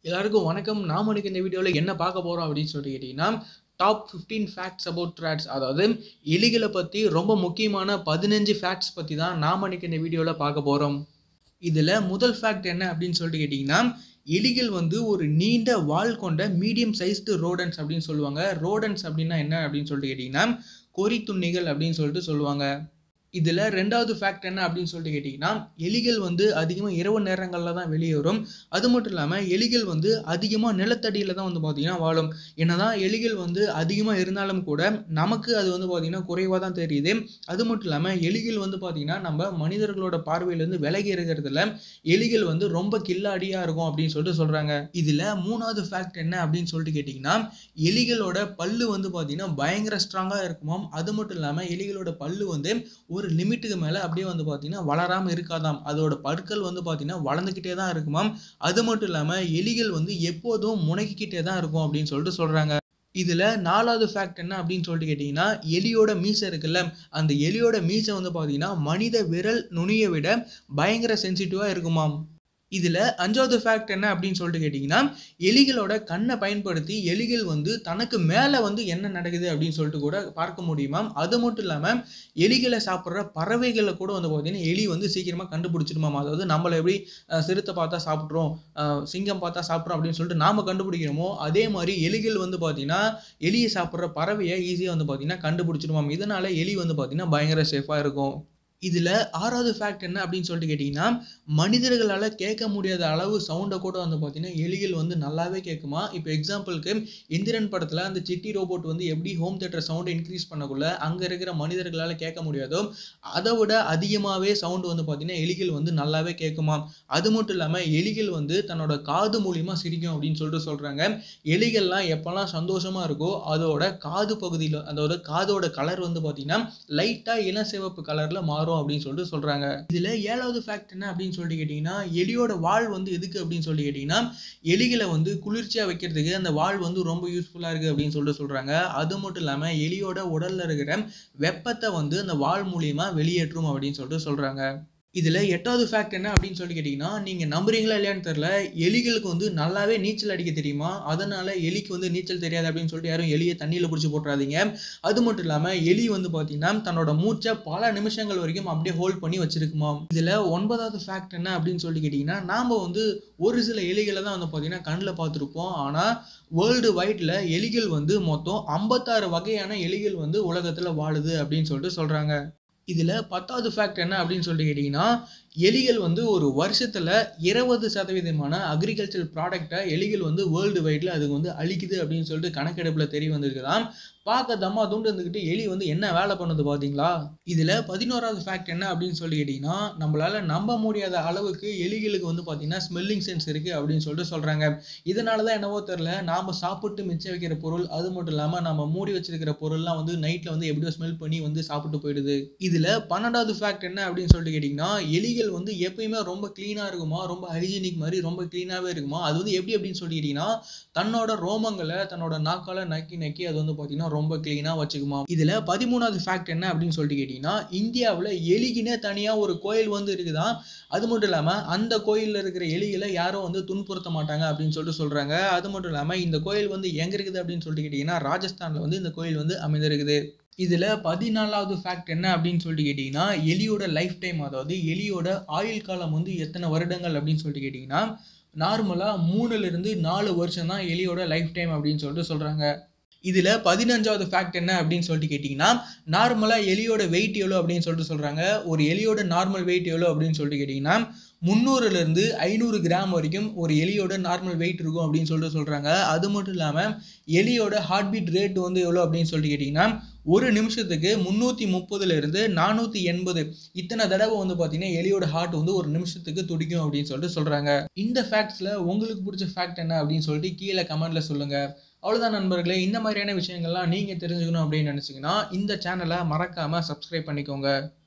எல்லாருக்கும் வணக்கம் நாம் இன்னைக்கு இந்த வீடியோவில் என்ன பார்க்க போகிறோம் அப்படின்னு சொல்லி கேட்டிங்கன்னா top fifteen facts about rats அதாவது எலிகளை பற்றி ரொம்ப முக்கியமான பதினஞ்சு ஃபேக்ட்ஸ் பற்றி தான் நாம் இன்னைக்கு இந்த வீடியோவில் பார்க்க போகிறோம் இதில் முதல் ஃபேக்ட் என்ன அப்படின்னு சொல்லிட்டு கேட்டிங்கன்னா எலிகள் வந்து ஒரு நீண்ட வால் கொண்ட மீடியம் சைஸ்டு ரோடன்ஸ் அப்படின்னு சொல்லுவாங்க ரோடன்ஸ் அப்படின்னா என்ன அப்படின்னு சொல்லிட்டு கேட்டிங்கன்னா கொறித்துண்ணிகள் அப்படின்னு சொல்லிட்டு சொல்லுவாங்க இதில் ரெண்டாவது ஃபேக்ட் என்ன அப்படின்னு சொல்லிட்டு கேட்டிங்கன்னா எலிகள் வந்து அதிகமாக இரவு நேரங்களில் தான் வெளியே வரும் அது மட்டும் இல்லாமல் எலிகள் வந்து அதிகமாக நிலத்தடியில் தான் வந்து பார்த்திங்கன்னா வாழும் என்னதான் எலிகள் வந்து அதிகமாக இருந்தாலும் கூட நமக்கு அது வந்து பார்த்திங்கன்னா குறைவாக தான் தெரியுது அது மட்டும் இல்லாமல் எலிகள் வந்து பார்த்திங்கன்னா நம்ம மனிதர்களோட பார்வையிலேருந்து விலகி இருக்கிறதுல எலிகள் வந்து ரொம்ப கில்லாடியாக இருக்கும் அப்படின்னு சொல்லிட்டு சொல்கிறாங்க இதில் மூணாவது ஃபேக்ட் என்ன அப்படின்னு சொல்லிட்டு கேட்டிங்கன்னா எலிகளோட பல்லு வந்து பார்த்திங்கன்னா பயங்கர ஸ்ட்ராங்காக இருக்குமாம் அது மட்டும் இல்லாமல் எலிகளோட பல்லு வந்து ஒரு லிமிட்டுக்கு மேலே அப்படியே வந்து பார்த்தீங்கன்னா வளராமல் இருக்காதாம் அதோட பற்கள் வந்து பார்த்தீங்கன்னா வளர்ந்துக்கிட்டே தான் இருக்குமாம் அது மட்டும் இல்லாமல் எலிகள் வந்து எப்போதும் முனைக்கிட்டே தான் இருக்கும் அப்படின்னு சொல்லிட்டு சொல்கிறாங்க இதில் நாலாவது ஃபேக்ட் என்ன அப்படின்னு சொல்லிட்டு கேட்டிங்கன்னா எலியோட மீசை இருக்குல்ல அந்த எலியோட மீசை வந்து பார்த்தீங்கன்னா மனித விரல் நுனியை விட பயங்கர சென்சிட்டிவாக இருக்குமாம் இதில் அஞ்சாவது ஃபேக்ட் என்ன அப்படின்னு சொல்லிட்டு கேட்டிங்கன்னா எலிகளோட கண்ணை பயன்படுத்தி எலிகள் வந்து தனக்கு மேலே வந்து என்ன நடக்குது அப்படின்னு சொல்லிட்டு கூட பார்க்க முடியுமாம் அது மட்டும் இல்லாமல் எலிகளை சாப்பிட்ற பறவைகளை கூட வந்து பார்த்தீங்கன்னா எலி வந்து சீக்கிரமாக கண்டுபிடிச்சிடுமாம் அதாவது நம்மளை எப்படி அஹ், சிறுத்தை பார்த்தா சாப்பிட்றோம் அஹ், சிங்கம் பார்த்தா சாப்பிட்றோம் அப்படின்னு சொல்லிட்டு நாம் கண்டுபிடிக்கிறோமோ அதே மாதிரி எலிகள் வந்து பார்த்தீங்கன்னா எலியை சாப்பிட்ற பறவையை ஈஸியாக வந்து பார்த்தீங்கன்னா கண்டுபிடிச்சிடுமாம் இதனால் எலி வந்து பார்த்தீங்கன்னா பயங்கர சேஃபாக இருக்கும் இதில் ஆறாவது ஃபேக்ட் என்ன அப்படின்னு சொல்லிட்டு கேட்டிங்கன்னா மனிதர்களால் கேட்க முடியாத அளவு சவுண்டை கூட வந்து பார்த்தீங்கன்னா எலிகள் வந்து நல்லாவே கேட்குமா இப்போ எக்ஸாம்பிளுக்கு இந்திரன் படத்தில் அந்த சிட்டி ரோபோட் வந்து எப்படி ஹோம் தேட்டர் சவுண்டை இன்க்ரீஸ் பண்ணக்குள்ள அங்கே இருக்கிற மனிதர்களால் கேட்க முடியாதோ அதை விட அதிகமாகவே சவுண்டு வந்து பார்த்தீங்கன்னா எலிகள் வந்து நல்லாவே கேட்குமா அது மட்டும் இல்லாமல் எலிகள் வந்து தன்னோட காது மூலியமாக சிரிக்கும் அப்படின்னு சொல்லிட்டு சொல்கிறாங்க எலிகள்லாம் எப்போல்லாம் சந்தோஷமாக இருக்கோ அதோட காது பகுதியில் அதோட காதோட கலர் வந்து பார்த்தீங்கன்னா லைட்டாக இளம் சிவப்பு கலரில் மாறும் அப்படின்னு சொல்லிட்டு சொல்கிறாங்க இதில் ஏழாவது ஃபேக்ட் என்ன அப்படின்னு சொல்லிட்டு கேட்டிங்கன்னா எலியோட வால் வந்து எதுக்கு அப்படின்னு சொல்லி கேட்டிங்கன்னா எலிகளை வந்து குளிர்ச்சியாக வைக்கிறதுக்கு அந்த வால் வந்து ரொம்ப யூஸ்ஃபுல்லாக இருக்குது அப்படின்னு சொல்லிட்டு சொல்கிறாங்க அது மட்டும் இல்லாமல் எலியோட உடலில் இருக்கிற வெப்பத்தை வந்து அந்த வால் மூலியமாக வெளியேற்றும் அப்படின்னு சொல்லிட்டு சொல்கிறாங்க இதில் எட்டாவது ஃபேக்ட் என்ன அப்படின்னு சொல்லி கேட்டிங்கன்னா நீங்கள் நம்புறீங்களா இல்லையான்னு தெரில எலிகளுக்கு வந்து நல்லாவே நீச்சல் அடிக்க தெரியுமா அதனால் எலிக்கு வந்து நீச்சல் தெரியாது அப்படின்னு சொல்லிட்டு யாரும் எலியை தண்ணியில் பிடிச்சி போட்டுறாதீங்க அது மட்டும் இல்லாமல் எலி வந்து பார்த்தீங்கன்னா தன்னோட மூச்சை பல நிமிஷங்கள் வரைக்கும் அப்படியே ஹோல்ட் பண்ணி வச்சிருக்குமாம் இதில் ஒன்பதாவது ஃபேக்ட் என்ன அப்படின்னு சொல்லி கேட்டிங்கன்னா நாம் வந்து ஒரு சில எலிகளை தான் வந்து பார்த்தீங்கன்னா கண்ணில் பார்த்துருப்போம் ஆனால் வேர்ல்டு வைடில் எலிகள் வந்து மொத்தம் ஐம்பத்தாறு வகையான எலிகள் வந்து உலகத்தில் வாழுது அப்படின்னு சொல்லிட்டு சொல்கிறாங்க இதில் பத்தாவது ஃபேக்ட் என்ன அப்படின்னு சொல்லிட்டு கேட்டிங்கன்னா எலிகள் வந்து ஒரு வருஷத்தில் இருபது சதவீதமான அக்ரிகல்ச்சர் ப்ராடக்டை எலிகள் வந்து வேர்ல்டு வைடில் அது வந்து அழிக்குது அப்படின்னு சொல்லிட்டு கணக்கெடுப்பில் தெரிய வந்திருக்குதாம் பார்க்க தம்மா துண்டு இருந்துக்கிட்டு எலி வந்து என்ன வேலை பண்ணுது பார்த்தீங்களா இதில் பதினோராவது ஃபேக்ட் என்ன அப்படின்னு சொல்லி கேட்டிங்கன்னா நம்மளால் நம்ப முடியாத அளவுக்கு எலிகளுக்கு வந்து பார்த்தீங்கன்னா ஸ்மெல்லிங் சென்ஸ் இருக்குது அப்படின்னு சொல்லிட்டு சொல்கிறாங்க இதனால தான் என்னவோ தெரில நாம் சாப்பிட்டு மிச்சம் வைக்கிற பொருள் அது மட்டும் இல்லாமல் நம்ம மூடி வச்சிருக்கிற பொருள்லாம் வந்து நைட்டில் வந்து எப்படியோ ஸ்மெல் பண்ணி வந்து சாப்பிட்டு போயிடுது இதில் பன்னெண்டாவது ஃபேக்ட் என்ன அப்படின்னு சொல்லிட்டு கேட்டிங்கன்னா எலிகள் வந்து எப்பயுமே ரொம்ப க்ளீனாக இருக்குமா ரொம்ப ஹைஜீனிக் மாதிரி ரொம்ப க்ளீனாகவே இருக்குமா அது வந்து எப்படி அப்படின்னு சொல்லி கேட்டிங்கன்னா தன்னோட ரோமங்களை தன்னோட நாக்கால நக்கி நக்கி அது வந்து பார்த்தீங்கன்னா ரொம்ப க்ளீனாக வச்சுக்குமா இதில் பதிமூணாவது ஃபேக்ட் என்ன அப்படின்னு சொல்லிட்டு கேட்டிங்கன்னா இந்தியாவில் எலிக்குனே தனியாக ஒரு கோயில் வந்து இருக்குதான் அது மட்டும் இல்லாமல் அந்த கோயிலில் இருக்கிற எலிகளை யாரும் வந்து துன்புறுத்த மாட்டாங்க அப்படின்னு சொல்லிட்டு சொல்கிறாங்க அது மட்டும் இல்லாமல் இந்த கோயில் வந்து எங்கே இருக்குது அப்படின்னு சொல்லிட்டு கேட்டிங்கன்னா ராஜஸ்தானில் வந்து இந்த கோயில் வந்து அமைந்திருக்குது இதில் பதினாலாவது ஃபேக்ட் என்ன அப்படின்னு சொல்லிட்டு கேட்டிங்கன்னா எலியோட லைஃப் டைம் அதாவது எலியோட ஆயுள் காலம் வந்து எத்தனை வருடங்கள் அப்படின்னு சொல்லிட்டு கேட்டிங்கன்னா நார்மலாக மூணுலேருந்து நாலு வருஷம் தான் எலியோட லைஃப் டைம் அப்படின்னு சொல்லிட்டு சொல்கிறாங்க இதில் பதினஞ்சாவது ஃபேக்ட் என்ன அப்படின்னு சொல்லிட்டு கேட்டிங்கன்னா நார்மலாக எலியோட வெயிட் எவ்வளோ அப்படின்னு சொல்லிட்டு சொல்கிறாங்க ஒரு எலியோட நார்மல் வெயிட் எவ்வளோ அப்படின்னு சொல்லிட்டு கேட்டிங்கன்னா முந்நூறுலேருந்து ஐநூறு கிராம் வரைக்கும் ஒரு எலியோட நார்மல் வெயிட் இருக்கும் அப்படின்னு சொல்லிட்டு சொல்கிறாங்க அது மட்டும் இல்லாமல் எலியோட ஹார்ட் பீட் ரேட் வந்து எவ்வளோ அப்படின்னு சொல்லிட்டு கேட்டிங்கன்னா ஒரு நிமிஷத்துக்கு முந்நூற்றி முப்பதுலேருந்து நானூற்றி எண்பது இத்தனை தடவை வந்து பார்த்தீங்கன்னா எலியோட ஹார்ட் வந்து ஒரு நிமிஷத்துக்கு துடிக்கும் அப்படின்னு சொல்லிட்டு சொல்கிறாங்க இந்த ஃபேக்ட்ஸில் உங்களுக்கு பிடிச்ச ஃபேக்ட் என்ன அப்படின்னு சொல்லிட்டு கீழே கமெண்ட்டில் சொல்லுங்கள் அவ்வளோதான் நண்பர்களே இந்த மாதிரியான விஷயங்கள்லாம் நீங்கள் தெரிஞ்சுக்கணும் அப்படின்னு நினச்சிங்கன்னா இந்த சேனலை மறக்காமல் சப்ஸ்கிரைப் பண்ணிக்கோங்க